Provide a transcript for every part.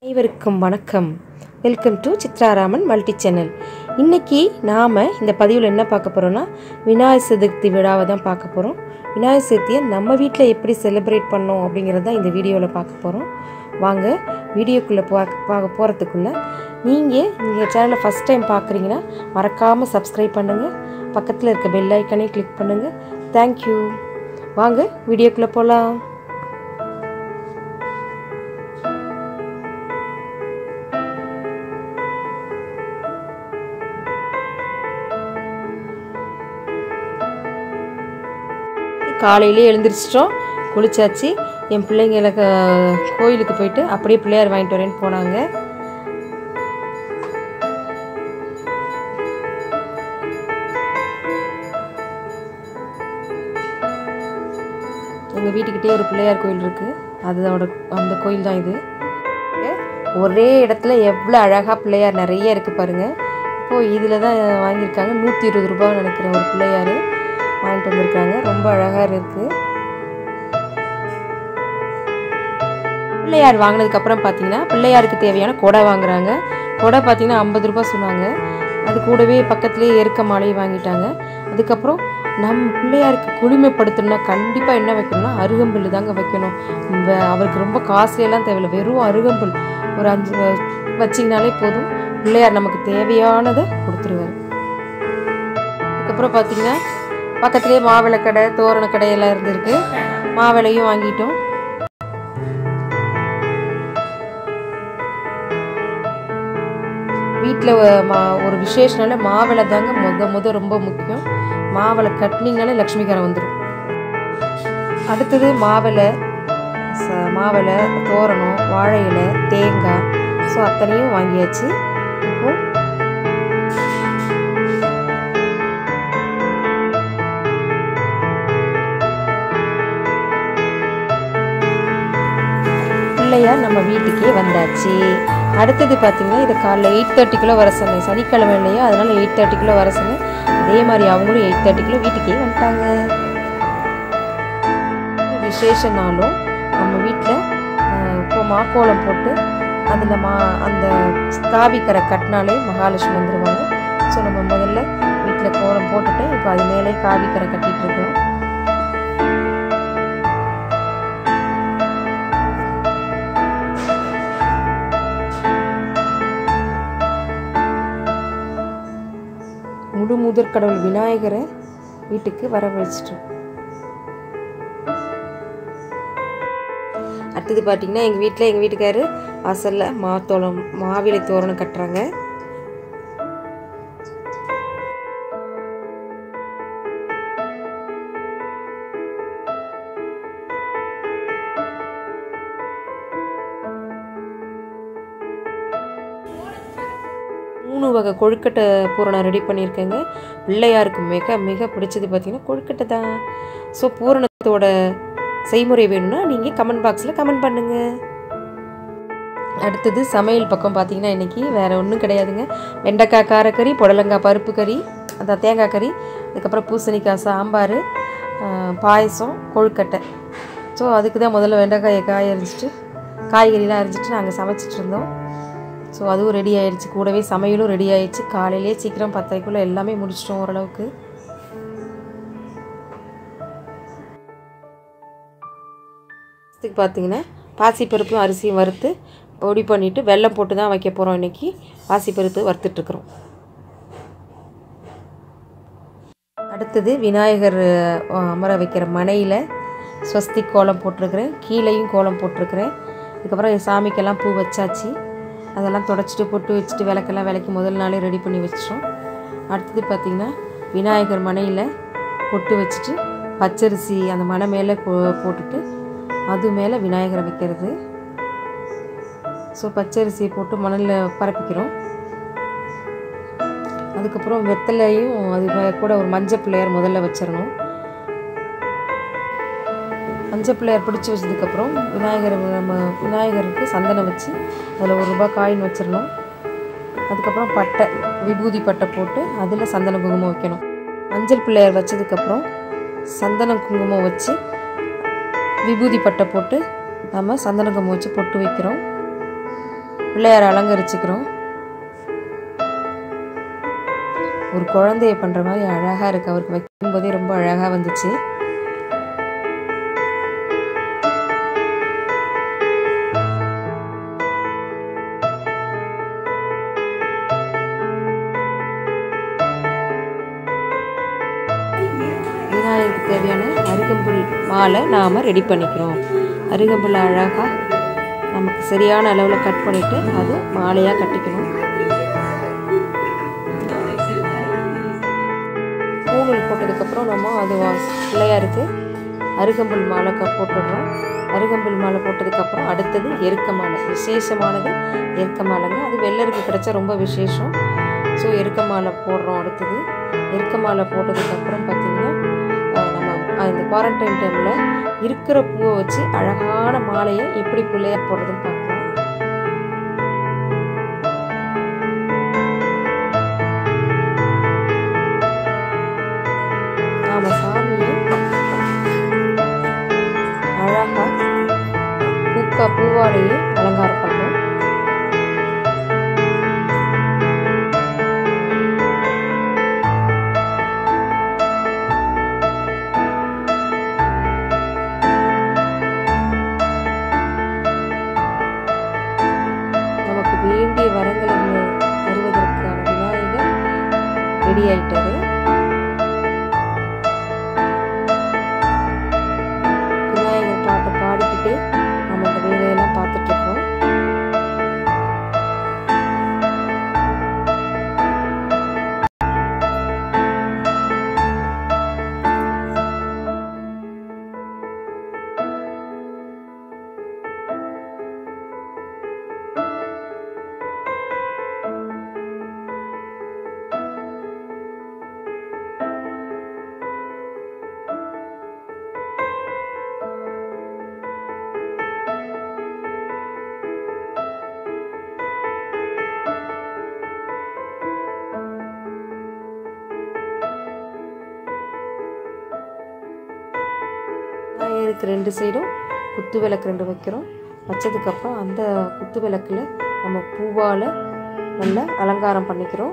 அனைவருக்கும் வணக்கம் welcome to Chitraraman multi channel இன்னைக்கு நாம் இந்த பதிவில் என்ன பார்க்க போகிறோம்னா விநாயகர் சதுர்த்தி விழாவை தான் பார்க்க போகிறோம் விநாயகர் சதுர்த்தியை நம்ம வீட்டில் எப்படி செலிப்ரேட் பண்ணோம் அப்படிங்கிறத தான் இந்த வீடியோவில் பார்க்க போகிறோம் வாங்க வீடியோக்குள்ளே பார்க்க பார்க்க போகிறதுக்குள்ளே நீங்கள் இந்த சேனலை ஃபஸ்ட் டைம் பார்க்குறீங்கன்னா மறக்காமல் சப்ஸ்கிரைப் பண்ணுங்கள் பக்கத்தில் இருக்க பெல் ஐக்கனே கிளிக் பண்ணுங்கள் தேங்க்யூ வாங்க வீடியோக்குள்ளே போகலாம் காலையிலே எழுந்திரிச்சிட்டோம் குளிச்சாச்சு என் பிள்ளைங்களுக்கு கோயிலுக்கு போயிட்டு அப்படியே பிள்ளையார் வாங்கிட்டு வரேன்னு போனாங்க எங்கள் வீட்டுக்கிட்டே ஒரு பிள்ளையார் கோயில் இருக்குது அதோட அந்த கோயில் தான் இது ஒரே இடத்துல எவ்வளோ அழகாக பிள்ளையார் நிறைய இருக்குது பாருங்கள் இப்போது இதில் தான் வாங்கியிருக்காங்க நூற்றி இருபது ரூபான்னு நினைக்கிறேன் ஒரு பிள்ளையார் வாங்கிட்டு வந்திருக்காங்க ரொம்ப அழகாக இருக்குது பிள்ளையார் வாங்கினதுக்கப்புறம் பார்த்தீங்கன்னா பிள்ளையாருக்கு தேவையான கொடை வாங்குறாங்க கொடை பார்த்தீங்கன்னா ஐம்பது ரூபாய் சொன்னாங்க அது கூடவே பக்கத்துலேயே எருக்க மாலையை வாங்கிட்டாங்க அதுக்கப்புறம் நம் பிள்ளையாருக்கு குளிமைப்படுத்தணும்னா கண்டிப்பாக என்ன வைக்கணும்னா அருகம்புல் தாங்க வைக்கணும் வ- அவருக்கு ரொம்ப காஸ்ட்லியெல்லாம் தேவையில்லை வெறும் அருகம்புல் ஒரு அஞ்சு வ- வச்சிங்கனாலே போதும் பிள்ளையார் நமக்கு தேவையானதை கொடுத்துருவாரு அதுக்கப்புறம் பார்த்தீங்கன்னா பக்கத்துலேயே மாவிளை கடை தோரண கடை எல்லாம் இருந்திருக்கு மாவிளையும் வாங்கிட்டோம் வீட்டில் ஒரு விசேஷனால மாவிளை தாங்க முத முத ரொம்ப முக்கியம் மாவிளை கட்டினீங்கனாலே லக்ஷ்மிகாரம் வந்துடும் அடுத்தது மாவிளை ச- மாவிளை தோரணம் வாழை இலை தேங்காய் ஸோ அத்தனையும் வாங்கியாச்சு இப்போ பிள்ளையார் நம்ம வீட்டுக்கே வந்தாச்சு அடுத்தது பார்த்தீங்கன்னா இது காலைல எயிட் தேர்ட்டிக்குள்ளே வர சொன்னேன் சனிக்கிழமை இல்லையா அதனால எயிட் தேர்ட்டிக்குள்ளே வர சொன்னேன் அதே மாதிரி அவங்களும் எயிட் தேர்ட்டிக்குள்ளே வீட்டுக்கே வந்துட்டாங்க விசேஷ நாளும் நம்ம வீட்டில் இப்போ மாக்கோலம் போட்டு அதில் மா அந்த ஸ்தாபிக்கரை கட்டினாலே மகாலட்சுமி வந்துடுவாங்க ஸோ நம்ம முதல்ல வீட்டில் கோலம் போட்டுட்டு இப்போ அது மேலே காவிக்கரை கட்டிட்டு இருக்கோம் முழு முதற் கடவுள் விநாயகரை வீட்டுக்கு வர வச்சிட்டோம் அடுத்தது பார்த்தீங்கன்னா எங்கள் வீட்டில் எங்கள் வீட்டுக்காரு வாசலில் மாத்தோளம் மாவிலை தோரணம் கட்டுறாங்க மூணு வகை கொழுக்கட்டை பூரணம் ரெடி பண்ணியிருக்கேங்க பிள்ளையாருக்கு மிக மிக பிடிச்சது பார்த்தீங்கன்னா கொழுக்கட்டை தான் ஸோ பூரணத்தோட செய்முறை வேணும்னா நீங்கள் கமெண்ட் பாக்ஸில் கமெண்ட் பண்ணுங்கள் அடுத்தது சமையல் பக்கம் பார்த்தீங்கன்னா இன்றைக்கி வேறு ஒன்றும் கிடையாதுங்க வெண்டைக்காய் காரக்கறி புடலங்காய் பருப்பு கறி அந்த தேங்காய் கறி அதுக்கப்புறம் பூசணிக்காய் சாம்பார் ஆஹ், பாயசம் கொழுக்கட்டை ஸோ அதுக்கு தான் முதல்ல வெண்டைக்காயை காய அரிஞ்சிட்டு காய்கறிலாம் அரிஞ்சிட்டு நாங்கள் சமைச்சிட்டு இருந்தோம் ஸோ அதுவும் ரெடி ஆயிடுச்சு கூடவே சமையலும் ரெடி ஆயிடுச்சு காலையிலே சீக்கிரம் பத்தரைக்குள்ளே எல்லாமே முடிச்சிட்டோம் ஓரளவுக்கு இதுக்கு பார்த்தீங்கன்னா பாசிப்பருப்பும் அரிசியும் வறுத்து பொடி பண்ணிவிட்டு வெல்லம் போட்டு தான் வைக்க போகிறோம் இன்றைக்கி பாசிப்பருப்பு வறுத்துட்ருக்குறோம் அடுத்தது விநாயகர் அஹ், அமர வைக்கிற மனையில் ஸ்வஸ்திக் கோலம் போட்டிருக்கிறேன் கீழேயும் கோலம் போட்டிருக்கிறேன் அதுக்கப்புறம் என் சாமிக்கெல்லாம் பூ வச்சாச்சு அதெல்லாம் தொடச்சிட்டு பொட்டு வச்சுட்டு விளக்கெல்லாம் விளக்கி முதல் நாளே ரெடி பண்ணி வச்சிட்டோம் அடுத்தது பார்த்திங்கன்னா விநாயகர் மனையில் பொட்டு வச்சுட்டு பச்சரிசி அந்த மனை மேலே போ போட்டுட்டு அது மேலே விநாயகரை வைக்கிறது ஸோ பச்சரிசியை போட்டு மணலில் பரப்பிக்கிறோம் அதுக்கப்புறம் வெத்தலையும் அது மே- கூட ஒரு மஞ்சள் பிள்ளையார் முதல்ல வச்சிடணும் மஞ்சள் பிள்ளையார் பிடிச்சி வச்சதுக்கப்புறம் விநாயகர் நம்ம விநாயகருக்கு சந்தனம் வச்சு அதில் ஒரு ரூபாய் காயின் வச்சிடணும் அதுக்கப்புறம் பட்டை விபூதி பட்டை போட்டு அதில் சந்தன குங்குமம் வைக்கணும் மஞ்சள் பிள்ளையார் வச்சதுக்கப்புறம் சந்தன குங்குமம் வச்சு விபூதி பட்டை போட்டு நம்ம சந்தன குங்குமம் வச்சு பொட்டு வைக்கிறோம் பிள்ளையார் அலங்கரிச்சுக்கிறோம் ஒரு குழந்தைய பண்ணுற மாதிரி அழகாக இருக்குது அவருக்கு வைக்கும்போதே ரொம்ப அழகாக வந்துச்சு விநாயகருக்கு தேவையான அருகம்புல் மாலை நாம் ரெடி பண்ணிக்கிறோம் அருகம்புல் அழகாக நமக்கு சரியான அளவில் கட் பண்ணிவிட்டு அது மாலையாக கட்டிக்கணும் பூநூல் போட்டதுக்கப்புறம் நம்ம அது வா- பிள்ளையாருக்கு அருகம்புல் மாலை க போட்டுடுறோம் அருகம்புல் மாலை போட்டதுக்கப்புறம் அடுத்தது எருக்க மாலை விசேஷமானது எருக்க மாலைங்க அது வெள்ளருக்கு கிடைச்சா ரொம்ப விசேஷம் ஸோ எருக்க மாலை போடுறோம் அடுத்தது எருக்க மாலை போட்டதுக்கப்புறம் பார்த்திங்கன்னா அஹ், நம்ம அஹ், இந்த குவாரண்டைன் டைமில் இருக்கிற பூவை வச்சு அழகான மாலையை எப்படி பிள்ளையார் போடுறதுன்னு பார்க்கலாம் நாம சாமியை அழகா பூக்கா பூவாலேயே அலங்காரம் பண்ணோம் நமக்கு வேண்டிய வரங்களை தருவதற்கான விநாயகர் ரெடி ஆயிட்டாரு விநாயகர் பாட்டை பாடிக்கிட்டே நம்ம இந்த வேலையெல்லாம் பார்த்துட்டு இருக்கோம் விநாயகருக்கு ரெண்டு சைடும் குத்து விளக்கு ரெண்டு வைக்கிறோம் வச்சதுக்கப்புறம் அந்த குத்து விளக்கில் நம்ம பூவால் நல்லா அலங்காரம் பண்ணிக்கிறோம்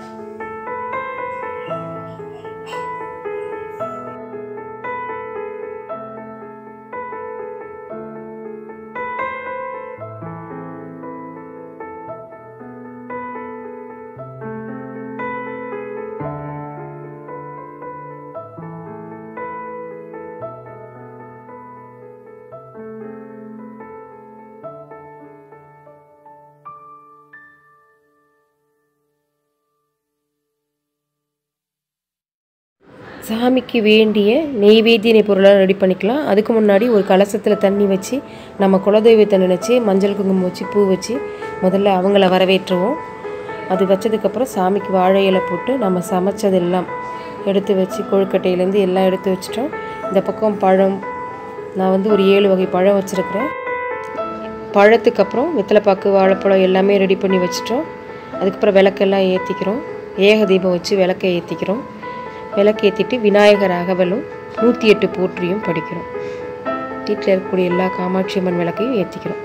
சாமிக்கு வேண்டிய நெய்வேத்திய பொருளை ரெடி பண்ணிக்கலாம் அதுக்கு முன்னாடி ஒரு கலசத்தில் தண்ணி வச்சு நம்ம குலதெய்வத்தை நினச்சி மஞ்சள் குங்குமம் வச்சு பூ வச்சு முதல்ல அவங்கள வரவேற்றுவோம் அது வச்சதுக்கப்புறம் சாமிக்கு வாழை இலை போட்டு நம்ம சமைச்சதெல்லாம் எடுத்து வச்சு கொழுக்கட்டையிலேருந்து எல்லாம் எடுத்து வச்சிட்டோம் இந்த பக்கம் பழம் நான் வந்து ஒரு ஏழு வகை பழம் வச்சுருக்கிறேன் பழத்துக்கு அப்புறம் வெத்தலைப்பாக்கு வாழைப்பழம் எல்லாமே ரெடி பண்ணி வச்சிட்டோம் அதுக்கப்புறம் விளக்கெல்லாம் ஏற்றிக்கிறோம் ஏக தீபம் வச்சு விளக்கை ஏற்றிக்கிறோம் விளக்கு ஏற்றிட்டு விநாயகர் அகவலும் நூற்றி எட்டு போற்றியும் படிக்கிறோம் வீட்டில் இருக்கக்கூடிய எல்லா காமாட்சி அம்மன் விளக்கையும் ஏற்றிக்கிறோம்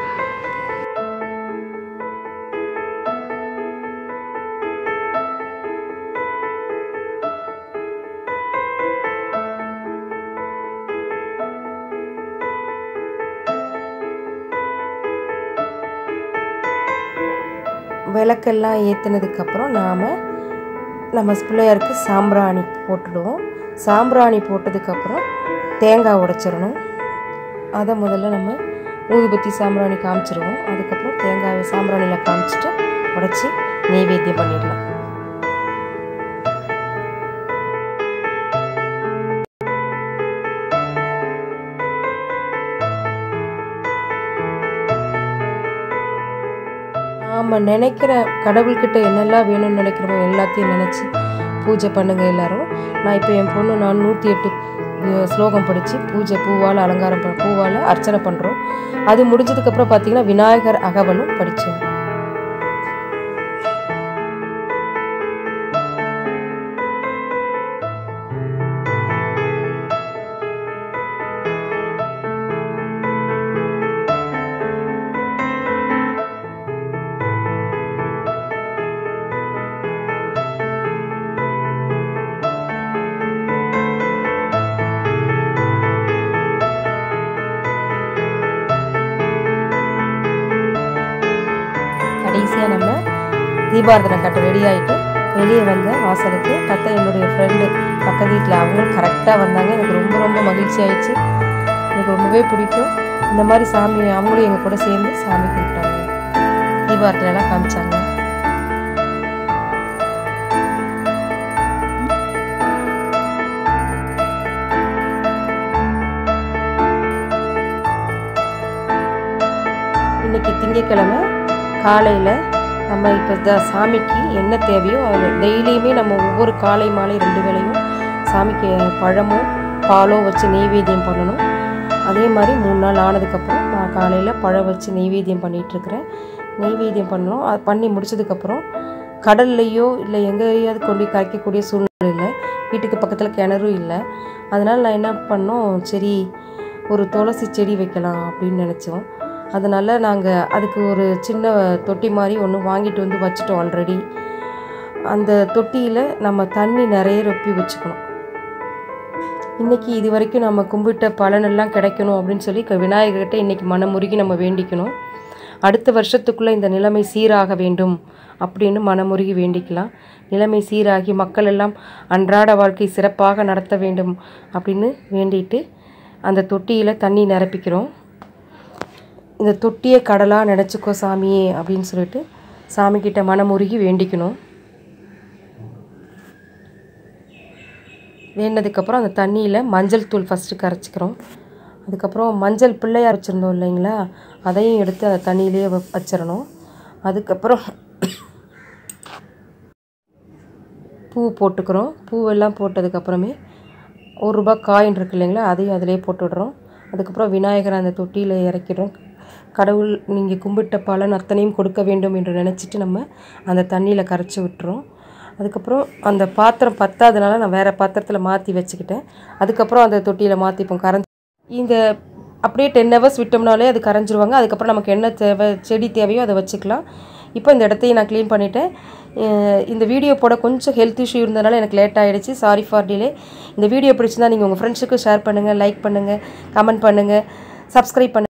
விளக்கெல்லாம் ஏற்றினதுக்கப்புறம் நாம் நம்ம பிள்ளையாருக்கு சாம்பிராணி போட்டுடுவோம் சாம்பிராணி போட்டதுக்கப்புறம் தேங்காய் உடைச்சிடணும் அதை முதல்ல நம்ம ஊதுபத்தி சாம்பிராணி காமிச்சிருவோம் அதுக்கப்புறம் தேங்காய் சாம்பிராணியில் காமிச்சிட்டு உடைச்சி நெய்வேத்தியம் பண்ணிடலாம் நாம் நினைக்கிற கடவுள்கிட்ட என்னெல்லாம் வேணும்னு நினைக்கிறோமோ எல்லாத்தையும் நினச்சி பூஜை பண்ணுங்க எல்லாரும் நான் இப்போ என் பொண்ணு நான் நூற்றி எட்டு அஹ், ஸ்லோகம் படித்து பூஜை பூவால் அலங்காரம் ப பூவால் அர்ச்சனை பண்ணுறோம் அது முடிஞ்சதுக்கப்புறம் பார்த்தீங்கன்னா விநாயகர் அகவலும் படித்தோம் தீபாரதனை கட்ட ரெடி ஆகிட்டு வெளியே வந்தேன் வாசலுக்கு பார்த்தா என்னுடைய ஃப்ரெண்டு பக்கத்து வீட்டில் அவங்களும் கரெக்டாக வந்தாங்க எனக்கு ரொம்ப ரொம்ப மகிழ்ச்சி ஆயிடுச்சு எனக்கு ரொம்பவே பிடிக்கும் இந்த மாதிரி சாமி அவங்களும் எங்கள் கூட சேர்ந்து சாமி கும்பிட்டாங்க தீபாரத்திலலாம் காமிச்சாங்க இன்னைக்கு திங்கக்கிழமை காலையில் நம்ம இப்போ த சாமிக்கு என்ன தேவையோ அது டெய்லியுமே நம்ம ஒவ்வொரு காலை மாலை ரெண்டு வேளையும் சாமிக்கு பழமோ பாலோ வச்சு நெய்வேத்தியம் பண்ணணும் அதே மாதிரி மூணு நாள் ஆனதுக்கப்புறம் நான் காலையில் பழம் வச்சு நெய்வேத்தியம் பண்ணிகிட்ருக்கிறேன் நெய்வேத்தியம் பண்ணணும் அது பண்ணி முடிச்சதுக்கப்புறம் கடல்லையோ இல்லை எங்கேயாவது கொண்டு போய் கரைக்கக்கூடிய சூழ்நிலை இல்லை வீட்டுக்கு பக்கத்தில் கிணறும் இல்லை அதனால் நான் என்ன பண்ணோம் சரி ஒரு துளசி செடி வைக்கலாம் அப்படின்னு நினச்சோம் அதனால் நாங்கள் அதுக்கு ஒரு சின்ன தொட்டி மாதிரி ஒன்று வாங்கிட்டு வந்து வச்சுட்டோம் ஆல்ரெடி அந்த தொட்டியில் நம்ம தண்ணி நிறைய ரொப்பி வச்சுக்கணும் இன்றைக்கி இது வரைக்கும் நம்ம கும்பிட்ட பலனெல்லாம் கிடைக்கணும் அப்படின்னு சொல்லி க- விநாயகர்கிட்ட இன்றைக்கி மனமுருகி நம்ம வேண்டிக்கணும் அடுத்த வருஷத்துக்குள்ளே இந்த நிலைமை சீராக வேண்டும் அப்படின்னு மனமுருகி வேண்டிக்கலாம் நிலைமை சீராகி மக்கள் எல்லாம் அன்றாட வாழ்க்கை சிறப்பாக நடத்த வேண்டும் அப்படின்னு வேண்டிட்டு அந்த தொட்டியில் தண்ணி நிரப்பிக்கிறோம் இந்த தொட்டியை கடலாக நினச்சிக்கோ சாமியே அப்படின்னு சொல்லிட்டு சாமிக்கிட்ட மனமுருகி வேண்டிக்கணும் வேண்டினதுக்கப்புறம் அந்த தண்ணியில் மஞ்சள் தூள் ஃபஸ்ட்டு கரைச்சிக்கிறோம் அதுக்கப்புறம் மஞ்சள் பிள்ளையார் வச்சுருந்தோம் இல்லைங்களா அதையும் எடுத்து அந்த தண்ணியிலேயே வ- வச்சிடணும் அதுக்கப்புறம் பூ போட்டுக்கிறோம் பூவெல்லாம் போட்டதுக்கப்புறமே ஒரு ரூபாய் காயின் இருக்கு இல்லைங்களா அதையும் அதிலே போட்டுடுறோம் அதுக்கப்புறம் விநாயகர் அந்த தொட்டியில் இறக்கிடுறோம் கடவுள் நீங்கள் கும்பிட்ட பலன் அத்தனையும் கொடுக்க வேண்டும் என்று நினச்சிட்டு நம்ம அந்த தண்ணியில் கரைச்சி விட்டுறோம் அதுக்கப்புறம் அந்த பாத்திரம் பத்தாதனால நான் வேறு பாத்திரத்தில் மாற்றி வச்சுக்கிட்டேன் அதுக்கப்புறம் அந்த தொட்டியில் மாற்றிப்போம் கரைஞ்சி இந்த அப்படியே டென் ஹவர்ஸ் விட்டோம்னாலே அது கரைஞ்சிருவாங்க அதுக்கப்புறம் நமக்கு என்ன தேவை செடி தேவையோ அதை வச்சுக்கலாம் இப்போ இந்த இடத்தையும் நான் க்ளீன் பண்ணிட்டேன் அஹ் இந்த வீடியோ போட கொஞ்சம் ஹெல்த் இஷ்யூ இருந்தனால எனக்கு லேட் ஆகிடுச்சு சாரி ஃபார் டிலே இந்த வீடியோ பிடிச்சிருந்தா நீங்கள் உங்கள் ஃப்ரெண்ட்ஸுக்கு ஷேர் பண்ணுங்கள் லைக் பண்ணுங்கள் கமெண்ட் பண்ணுங்கள் சப்ஸ்கிரைப் பண்ணுங்கள்